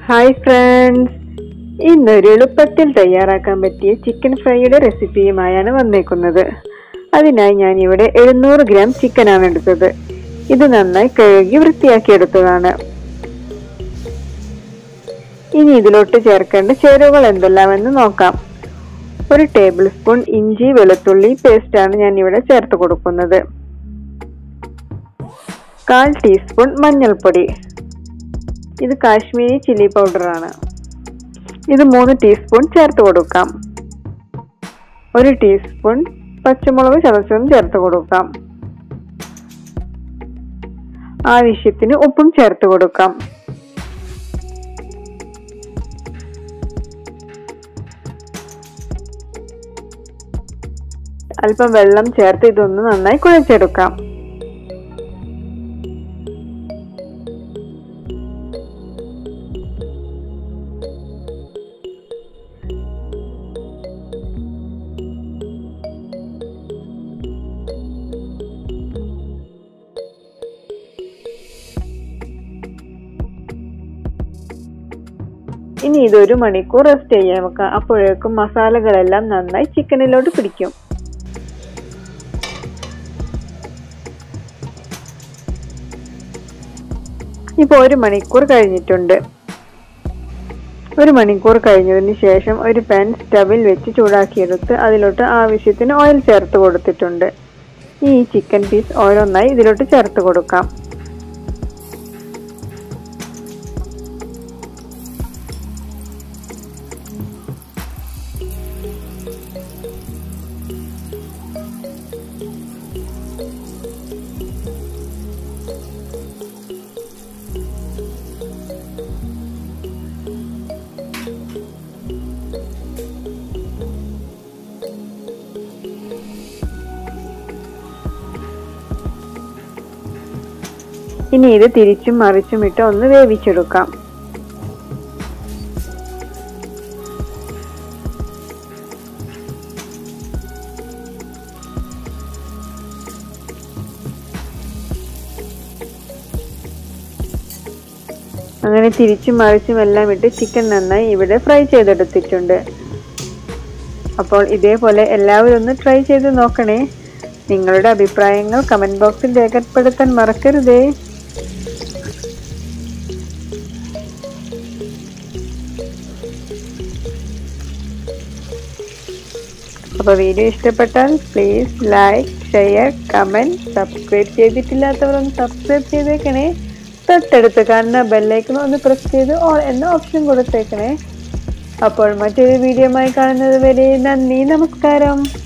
hi friends ഇന്നൊരു എളുപ്പത്തിൽ തയ്യാറാക്കാൻ പറ്റിയ ചിക്കൻ ഫ്രൈയുടെ റെസിപ്പിയുമായാണ് വന്നേക്കുന്നത് അതിനായി ഞാൻ ഇവിടെ എഴുന്നൂറ് ഗ്രാം ചിക്കനാണ് എടുത്തത് ഇത് നന്നായി കഴുകി വൃത്തിയാക്കി എടുത്തതാണ് ഇനി ഇതിലോട്ട് ചേർക്കേണ്ട ചേരുവകൾ എന്തെല്ലാമെന്ന് നോക്കാം ഒരു ടേബിൾ സ്പൂൺ ഇഞ്ചി വെളുത്തുള്ളി പേസ്റ്റാണ് ഞാൻ ഇവിടെ ചേർത്ത് കൊടുക്കുന്നത് കാൽ ടീസ്പൂൺ മഞ്ഞൾപ്പൊടി ഇത് കാശ്മീരി ചില്ലി പൗഡറാണ് ഇത് മൂന്ന് ടീസ്പൂൺ ചേർത്ത് കൊടുക്കാം ഒരു ടീസ്പൂൺ പച്ചമുളക് ചതച്ചതും ചേർത്ത് കൊടുക്കാം ആവശ്യത്തിന് ഉപ്പും ചേർത്ത് കൊടുക്കാം അല്പം വെള്ളം ചേർത്ത് ഇതൊന്ന് നന്നായി കുഴച്ചെടുക്കാം ഇനി ഇതൊരു മണിക്കൂർ റെസ്റ്റ് ചെയ്യാൻ വെക്കാം അപ്പോഴേക്കും മസാലകളെല്ലാം നന്നായി ചിക്കനിലോട്ട് പിടിക്കും ഇപ്പോൾ ഒരു മണിക്കൂർ കഴിഞ്ഞിട്ടുണ്ട് ഒരു മണിക്കൂർ കഴിഞ്ഞതിന് ശേഷം ഒരു പാൻ സ്റ്റവിൽ വെച്ച് ചൂടാക്കിയെടുത്ത് അതിലോട്ട് ആവശ്യത്തിന് ഓയിൽ ചേർത്ത് കൊടുത്തിട്ടുണ്ട് ഈ ചിക്കൻ പീസ് ഓരോന്നായി ഇതിലോട്ട് ചേർത്ത് കൊടുക്കാം ഇനി ഇത് തിരിച്ചും മറിച്ചും ഇട്ട് ഒന്ന് വേവിച്ചെടുക്കാം അങ്ങനെ തിരിച്ചും മറിച്ചും എല്ലാം ഇട്ട് ചിക്കൻ നന്നായി ഇവിടെ ഫ്രൈ ചെയ്തെടുത്തിട്ടുണ്ട് അപ്പോൾ ഇതേപോലെ എല്ലാവരും ഒന്ന് ട്രൈ ചെയ്ത് നോക്കണേ നിങ്ങളുടെ അഭിപ്രായങ്ങൾ കമന്റ് ബോക്സിൽ രേഖപ്പെടുത്താൻ മറക്കരുതേ അപ്പോൾ വീഡിയോ ഇഷ്ടപ്പെട്ടാൽ please like share comment subscribe ചെയ്തിട്ടില്ലാത്തവർ ഒന്ന് സബ്സ്ക്രൈബ് ചെയ്തേക്കണേ തൊട്ടടുത്ത് കാണുന്ന ബെല്ലൈക്കൺ ഒന്ന് പ്രസ് ചെയ്ത് ഓൾ എന്ന ഓപ്ഷൻ കൊടുത്തേക്കണേ അപ്പോൾ മറ്റൊരു വീഡിയോമായി കാണുന്നത് വരെ നന്ദി നമസ്കാരം